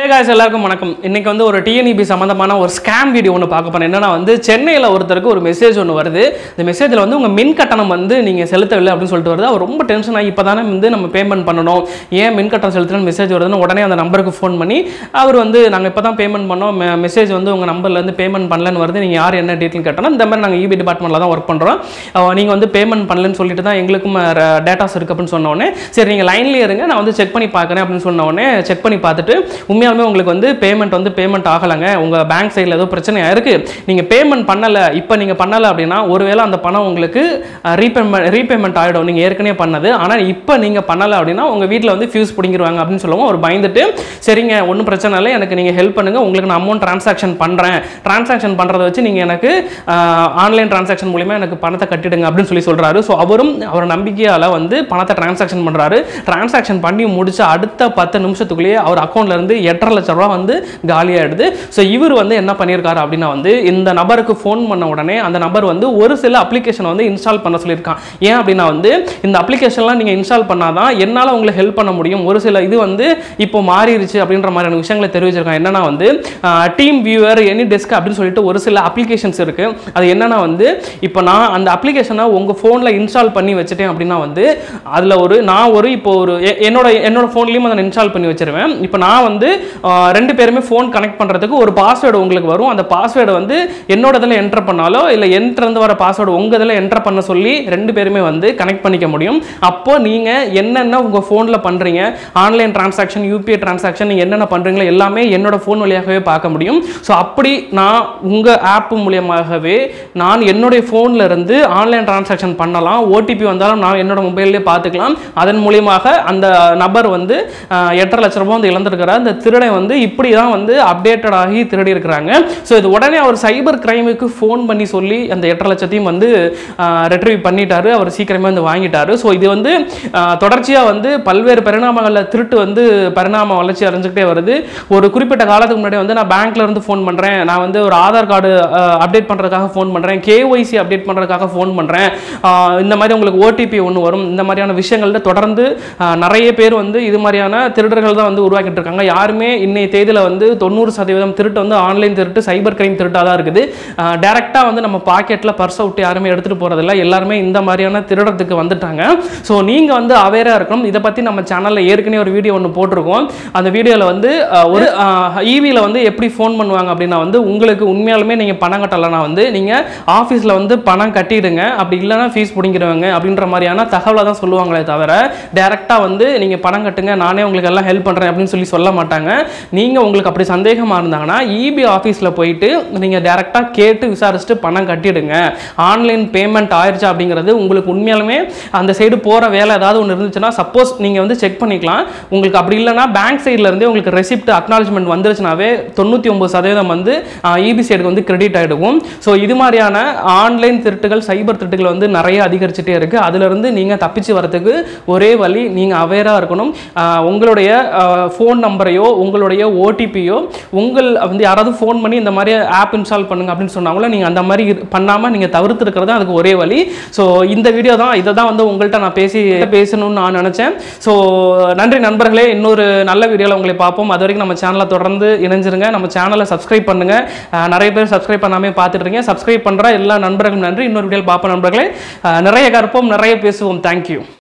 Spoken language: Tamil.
ஹே guys எல்லாருக்கும் வணக்கம் இன்னைக்கு வந்து ஒரு டிஎன்இபி சம்மந்தமான ஒரு ஸ்கேம் வீடியோ ஒன்று பார்க்க போறேன் என்னன்னா வந்து சென்னையில் ஒருத்தருக்கு ஒரு மெசேஜ் ஒன்று வருது இந்த மெசேஜில் வந்து உங்கள் மின் கட்டணம் வந்து நீங்கள் செலுத்தவில்லை அப்படின்னு சொல்லிட்டு வருது அவர் ரொம்ப டென்ஷன் ஆகி இப்போ தானே வந்து நம்ம பேமெண்ட் பண்ணணும் ஏன் மின் கட்டணம் செலுத்தணும்னு மெசேஜ் வருதுன்னு உடனே அந்த நம்பருக்கு ஃபோன் பண்ணி அவர் வந்து நாங்கள் இப்போ தான் பேமெண்ட் பண்ணோம் மெசேஜ் வந்து உங்கள் நம்பர்லேருந்து பேமெண்ட் பண்ணலன்னு வருது நீங்கள் யார் என்ன டீட்டெயில் கேட்டோம்னா இந்த மாதிரி நாங்கள் இபி டிபார்ட்மெண்ட்டில் தான் ஒர்க் பண்ணுறோம் நீங்கள் வந்து பேமெண்ட் பண்ணலன்னு சொல்லிட்டு தான் எங்களுக்கும் டேட்டாஸ் இருக்குது அப்படின்னு சொன்ன உடனே சரி நீங்கள் லைன்லேயே இருங்க நான் வந்து செக் பண்ணி பார்க்குறேன் அப்படின்னு சொன்ன உடனே செக் பண்ணி பார்த்துட்டு உண்மையாலுமே உங்களுக்கு வந்து பேமெண்ட் வந்து பேமெண்ட் ஆகலைங்க உங்கள் பேங்க் சைடில் ஏதோ பிரச்சனையாக இருக்குது நீங்கள் பேமெண்ட் பண்ணலை இப்போ நீங்கள் பண்ணலை அப்படின்னா ஒருவேளை அந்த பணம் உங்களுக்கு ரீபேமெண்ட் ரீபேமெண்ட் ஆகிடும் நீங்கள் ஏற்கனவே பண்ணது ஆனால் இப்போ நீங்கள் பண்ணலை அப்படின்னா உங்கள் வீட்டில் வந்து ஃபியூஸ் பிடிங்கிருவாங்க அப்படின்னு சொல்லுவோம் அவர் பயந்துட்டு சரிங்க ஒன்றும் பிரச்சனை இல்லை எனக்கு நீங்கள் ஹெல்ப் பண்ணுங்கள் உங்களுக்கு நான் அமௌண்ட் ட்ரான்சாக்ஷன் பண்ணுறேன் ட்ரான்சாக்ஷன் பண்ணுறதை வச்சு நீங்கள் எனக்கு ஆன்லைன் ட்ரான்சாக்ஷன் மூலிமா எனக்கு பணத்தை கட்டிடுங்க அப்படின்னு சொல்லி சொல்கிறாரு ஸோ அவரும் அவர் நம்பிக்கையால் வந்து பணத்தை ட்ரான்சாக்ஷன் பண்ணுறாரு ட்ரான்சாக்ஷன் பண்ணி முடிச்ச அடுத்த பத்து நிமிஷத்துக்குள்ளேயே அவர் அக்கௌண்ட்ல இருந்து எட்டரை லட்ச ரூபா வந்து காலியாயிடுது ஸோ இவர் வந்து என்ன பண்ணியிருக்காரு அப்படின்னா வந்து இந்த நபருக்கு ஃபோன் பண்ண உடனே அந்த நபர் வந்து ஒரு சில அப்ளிகேஷன் வந்து இன்ஸ்டால் பண்ண சொல்லியிருக்கான் ஏன் அப்படின்னா வந்து இந்த அப்ளிகேஷன்லாம் நீங்கள் இன்ஸ்டால் பண்ணாதான் என்னால் உங்களுக்கு ஹெல்ப் பண்ண முடியும் ஒரு சில இது வந்து இப்போ மாறிடுச்சு அப்படின்ற மாதிரியான விஷயங்களை தெரிவிச்சிருக்கான் என்னன்னா வந்து டீம் வியூவர் எனி டெஸ்க் அப்படின்னு சொல்லிட்டு ஒரு சில அப்ளிகேஷன்ஸ் இருக்கு அது என்னன்னா வந்து இப்போ நான் அந்த அப்ளிகேஷனை உங்கள் ஃபோனில் இன்ஸ்டால் பண்ணி வச்சுட்டேன் அப்படின்னா வந்து அதில் ஒரு நான் ஒரு இப்போ ஒரு எ- என்னோட என்னோட ஃபோன்லேயும் அதை இன்ஸ்டால் பண்ணி வச்சிருவேன் இப்போ நான் வந்து ஆஹ், ரெண்டு பேருமே ஃபோன் கனெக்ட் பண்ணுறதுக்கு ஒரு பாஸ்வேர்டு உங்களுக்கு வரும் அந்த பாஸ்வேர்டை வந்து என்னோட இதில் என்டர் பண்ணாலோ இல்லை இருந்து வர பாஸ்வேர்டு உங்கள் இதில் என்டர் பண்ண சொல்லி ரெண்டு பேருமே வந்து கனெக்ட் பண்ணிக்க முடியும் அப்போ நீங்கள் என்னென்ன உங்கள் ஃபோனில் பண்ணுறீங்க ஆன்லைன் டிரான்சாக்ஷன் யூபிஐ டிரான்சாக்ஷன் நீங்கள் என்னென்ன பண்ணுறீங்களோ எல்லாமே என்னோட ஃபோன் வழியாகவே பார்க்க முடியும் ஸோ அப்படி நான் உங்கள் ஆப் மூலியமாகவே நான் என்னுடைய ஃபோன்ல இருந்து ஆன்லைன் டிரான்சாக்ஷன் பண்ணலாம் ஓடிபி வந்தாலும் நான் என்னோட மொபைல்லே பார்த்துக்கலாம் அதன் மூலியமாக அந்த நபர் வந்து ஆஹ், எட்டரை லட்ச ரூபாய் வந்து இழந்திருக்கிறார் இந்த திருடை வந்து இப்படி தான் வந்து அப்டேட்டட் ஆகி திருடி இருக்கிறாங்க ஸோ இது உடனே அவர் சைபர் கிரைமுக்கு ஃபோன் பண்ணி சொல்லி அந்த எட்டரை லட்சத்தையும் வந்து ரெட்ரீவ் பண்ணிட்டாரு அவர் சீக்கிரமே வந்து வாங்கிட்டாரு ஸோ இது வந்து தொடர்ச்சியாக வந்து பல்வேறு பரிணாமங்களில் திருட்டு வந்து பரிணாம வளர்ச்சி அடைஞ்சுக்கிட்டே வருது ஒரு குறிப்பிட்ட காலத்துக்கு முன்னாடி வந்து நான் பேங்க்ல இருந்து ஃபோன் பண்ணுறேன் நான் வந்து ஒரு ஆதார் கார்டு அப்டேட் பண்ணுறதுக்காக ஃபோன் பண்ணுறேன் கேஒய்சி அப்டேட் பண்ணுறதுக்காக ஃபோன் பண்ணுறேன் இந்த மாதிரி உங்களுக்கு ஓடிபி ஒன்று வரும் இந்த மாதிரியான விஷயங்கள்ல தொடர்ந்து ஆஹ், நிறைய பேர் வந்து இது மாதிரியான திருடர்கள் தான் வந்து உருவாக்கிட்டு இருக்காங்க யாருமே இன்னைய தேதியில் வந்து தொண்ணூறு சதவீதம் திருட்டு வந்து ஆன்லைன் திருட்டு சைபர் கிரைம் திருட்டாக தான் இருக்குது டேரெக்டாக வந்து நம்ம பாக்கெட்டில் பர்ஸை விட்டு யாருமே எடுத்துகிட்டு போகிறதில்ல எல்லாருமே இந்த மாதிரியான திருடத்துக்கு வந்துட்டாங்க ஸோ நீங்கள் வந்து அவேராக இருக்கணும் இதை பற்றி நம்ம சேனலில் ஏற்கனவே ஒரு வீடியோ ஒன்று போட்டிருக்கோம் அந்த வீடியோவில் வந்து ஆஹ், ஒரு ஈவியில் வந்து எப்படி ஃபோன் பண்ணுவாங்க அப்படின்னா வந்து உங்களுக்கு உண்மையாலுமே நீங்கள் பணம் கட்டலைன்னா வந்து நீங்கள் ஆஃபீஸில் வந்து பணம் கட்டிடுங்க அப்படி இல்லைன்னா ஃபீஸ் பிடிங்கிடுவாங்க அப்படின்ற மாதிரியான தகவலை தான் சொல்லுவாங்களே தவிர டேரெக்டாக வந்து நீங்கள் பணம் கட்டுங்க நானே உங்களுக்கு எல்லாம் ஹெல்ப் பண்ணுறேன் அப்படின்னு சொல்லி சொல்ல மாட்டாங்க நீங்கள் உங்களுக்கு அப்படி சந்தேகமாக இருந்தாங்கன்னா இபி ஆஃபீஸில் போயிட்டு நீங்கள் டேரெக்டாக கேட்டு விசாரிச்சுட்டு பணம் கட்டிடுங்க ஆன்லைன் பேமெண்ட் ஆயிடுச்சா அப்படிங்கிறது உங்களுக்கு உண்மையாலுமே அந்த சைடு போகிற வேலை ஏதாவது ஒன்று இருந்துச்சுன்னா சப்போஸ் நீங்கள் வந்து செக் பண்ணிக்கலாம் உங்களுக்கு அப்படி இல்லைன்னா பேங்க் சைடில் இருந்தே உங்களுக்கு ரெசிப்ட் அக்னாலஜ்மெண்ட் வந்துருச்சுனாவே தொண்ணூற்றி ஒம்பது சதவீதம் வந்து இபி சைடுக்கு வந்து கிரெடிட் ஆகிடுக்கும் ஸோ இது மாதிரியான ஆன்லைன் திருட்டுகள் சைபர் திருட்டுகள் வந்து நிறைய அதிகரிச்சுட்டே இருக்குது அதிலிருந்து நீங்கள் தப்பிச்சு வரதுக்கு ஒரே வழி நீங்கள் அவேராக இருக்கணும் ஆஹ் உங்களுடைய ஃபோன் நம்பரையோ உங்களுடைய ஓடிபியோ உங்கள் வந்து யாராவது ஃபோன் பண்ணி இந்த மாதிரி ஆப் இன்ஸ்டால் பண்ணுங்க அப்படின்னு சொன்னாங்களோ நீங்கள் அந்த மாதிரி பண்ணாமல் நீங்கள் தவிர்த்து இருக்கிறது அதுக்கு ஒரே வழி ஸோ இந்த வீடியோ தான் இதை தான் வந்து உங்கள்கிட்ட நான் பேசி பேசணும்னு நான் நினச்சேன் ஸோ நன்றி நண்பர்களே இன்னொரு நல்ல வீடியோவில் உங்களை பார்ப்போம் அது வரைக்கும் நம்ம சேனலை தொடர்ந்து இணைஞ்சிருங்க நம்ம சேனலை சப்ஸ்கிரைப் பண்ணுங்க அஹ் நிறைய பேர் சப்ஸ்கிரைப் பண்ணாமே பார்த்துட்டு இருக்கீங்க சப்ஸ்கிரைப் பண்ணுற எல்லா நண்பர்களும் நன்றி இன்னொரு வீடியோவில் பார்ப்போம் நண்பர்களே அஹ் நிறைய கற்போம் நிறைய பேசுவோம் தேங்க்யூ